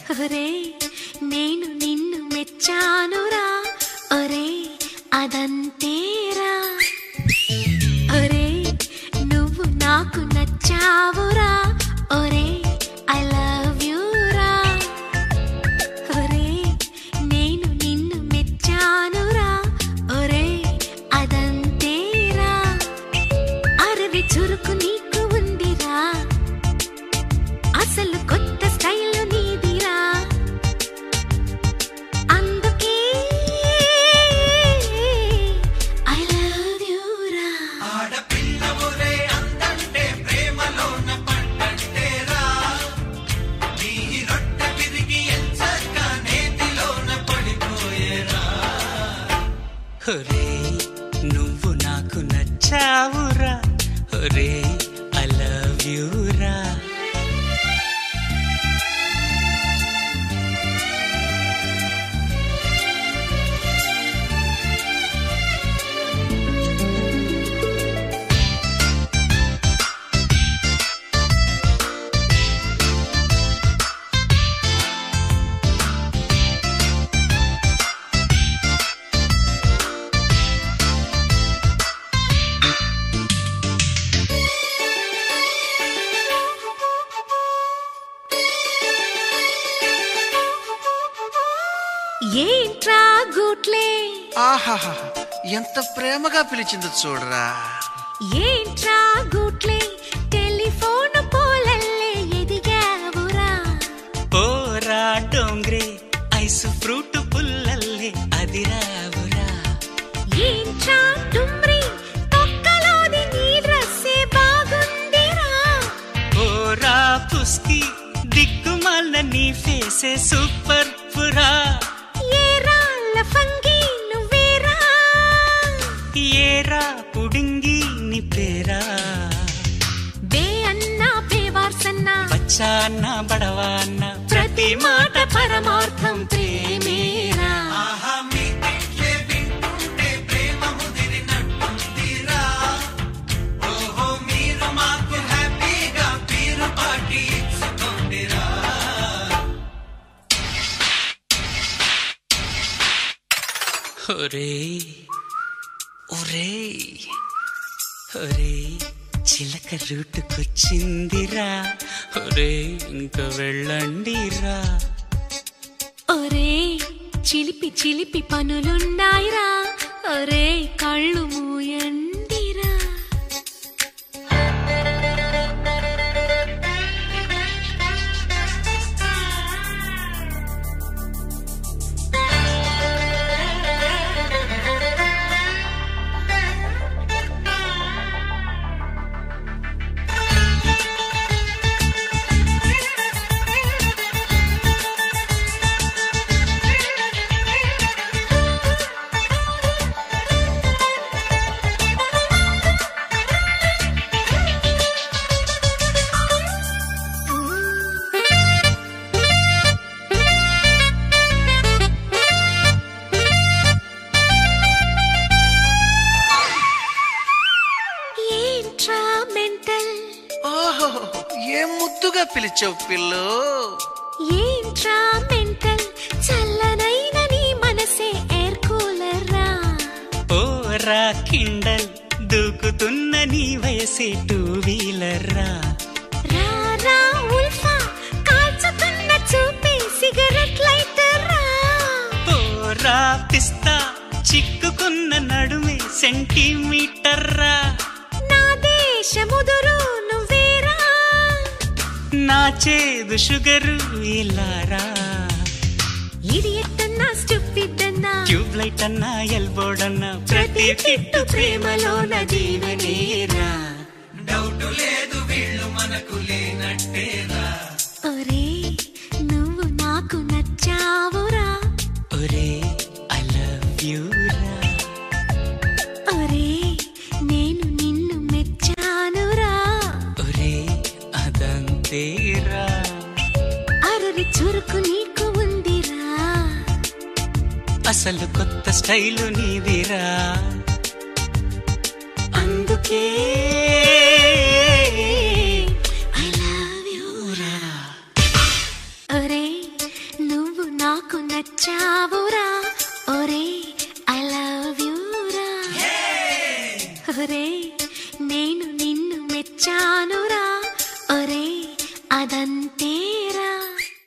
ఒరే నేను నిన్ను మెచ్చానురా ఒరే అదంతేరా ఒరే నువ్వు నాకు నచ్చావురా ఒరే ఐ లవ్ యూ రా ఒరే నేను నిన్ను మెచ్చానురా ఒరే అదంతేరా అరవి చురుకు నీకు ఉందిరా అసలు కొత్త స్టైల్ నీదిరా అందుకే ఐ లవ్ యూ రా ఆడపిల్లవురే అందంటే ప్రేమలోన పండంటేరా నీ రొట్టె విరిగి ఎంచక్క నేతిలోన పడిపోయేరా ఒరే నువ్వు నాకు నచ్చావురా ఒరే ఐ లవ్ యూ రా ఏంట్రా గూట్లే ఆహాహా ఎంత ప్రేమగా పిలిచిందో చూడరా ఏంట్రా గూట్లే టెలిఫోన్ పోలల్లే ఎదిగావురా ఓరా డోంగ్రే ఐస్ ఫ్రూట్ పుల్లల్లే అదిరావురా ఏంట్రా డుమ్రి తొక్కలోది నీ డ్రెస్సే బాగుందిరా ఓరా పుస్కి దిక్కుమాల నీ ఫేసే సూపర్ పురా ఏరాళ్ళ ఫంగి నువ్వేరా ఏరా పుడింగి నీ పేరా బే అన్నా బేవార్సన్నా బచ్చా అన్న బడవా అన్న ప్రతి మాట పరమార్థం ప్రేమేరా ఆహా మీ తిట్లే వింటుంటే ప్రేమ ముదిరినట్టుందిరా ఓహో మీరు మాకు హ్యాపీగా పీరు పార్టీ ఇచ్చుకోండిరా ఒరే ఒరే ఒరే చిలక రూటుకొచ్చిందిరా ఒరే ఇంక వెళ్ళండిరా ఒరే చిలిపి చిలిపి పనులున్నాయిరా ఒరే కళ్ళు మూయండిరా ఏంట్రా మెంటల్ ఓహో ఏం ముద్దుగా పిలిచావు పిల్లు ఏంట్రా మెంటల్ చల్లనైన నీ మనసే ఎయిర్ కూలర్ రా ఓరా కిండల్ దూకుతున్న నీ వయసే టూ వీలర్ రా రా రా ఉల్ఫా కాల్చుతున్న చూపే సిగరెట్ లైటర్ రా ఓరా పిస్తా చిక్కుకున్న నడుమే సెంటీమీటర్ రా నా దేశముదురు నువ్వేరా నా చేదు షుగరు ఇలారా ఇడియట్ అన్నా స్టూపిడ్ అన్నా ట్యూబ్ లైట్ అన్నా ఎల్బోర్డ్ అన్నా ప్రతి కిట్టు ప్రేమలోన దీవెనేరా డౌట్ లేదు వీళ్ళు మనకు లేనట్టేరా ఒరే నువ్వు నాకు నచ్చావురా ఒరే ఐ లవ్ యూ రా ఒరే నేను నిన్ను మెచ్చానురా ఒరే అదంతేరా అరరి చురుకు నీకు ఉందిరా అసలు కొత్త స్టైలు నీదిరా అందుకే ఐ లవ్ యూ రా ఒరే ఒరే